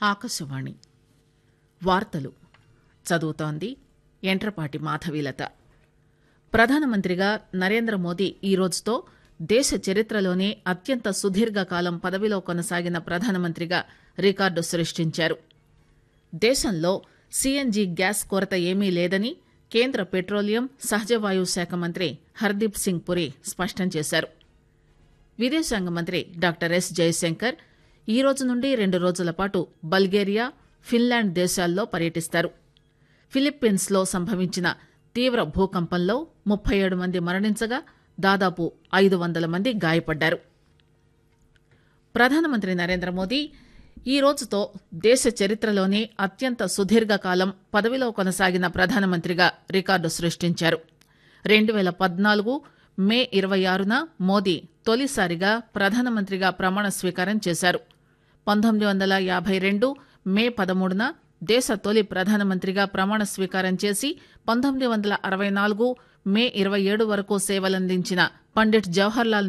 ఆకాశవాణి వార్తలు చదువుతోంది ఎంట్రపాటి మాధవీలత ప్రధానమంత్రిగా నరేంద్ర మోదీ ఈ రోజుతో దేశ చరిత్రలోనే అత్యంత సుదీర్ఘకాలం పదవిలో కొనసాగిన ప్రధానమంత్రిగా రికార్డు సృష్టించారు దేశంలో సీఎన్జీ గ్యాస్ కొరత ఏమీ లేదని కేంద్ర పెట్రోలియం సహజవాయు శాఖ మంత్రి హర్దీప్ సింగ్ పురి స్పష్టం చేశారు విదేశాంగ మంత్రి డాక్టర్ ఎస్ జయశంకర్ ఈ రోజు నుండి రెండు రోజుల పాటు బల్గేరియా ఫిన్లాండ్ దేశాల్లో పర్యటిస్తారు ఫిలిప్పీన్స్ లో సంభవించిన తీవ్ర భూకంపంలో ముప్పై ఏడు మంది మరణించగా దాదాపు ఐదు వందల మంది గాయపడ్డారు ప్రధానమంత్రి నరేంద్ర మోదీ ఈ రోజుతో దేశ చరిత్రలోనే అత్యంత సుదీర్ఘకాలం పదవిలో కొనసాగిన ప్రధానమంత్రిగా రికార్డు సృష్టించారు రెండు పేల పద్నాలుగు మే ఇరవై ఆరున మోదీ తొలిసారిగా ప్రధానమంత్రిగా ప్రమాణ స్వీకారం చేశారు పంతొమ్మిది వందల యాభై రెండు మే పదమూడున దేశ తొలి ప్రధానమంత్రిగా ప్రమాణ స్వీకారం చేసి పంతొమ్మిది వందల అరవై నాలుగు మే ఇరవై ఏడు వరకు సేవలందించిన పండిట్ జవహర్లాల్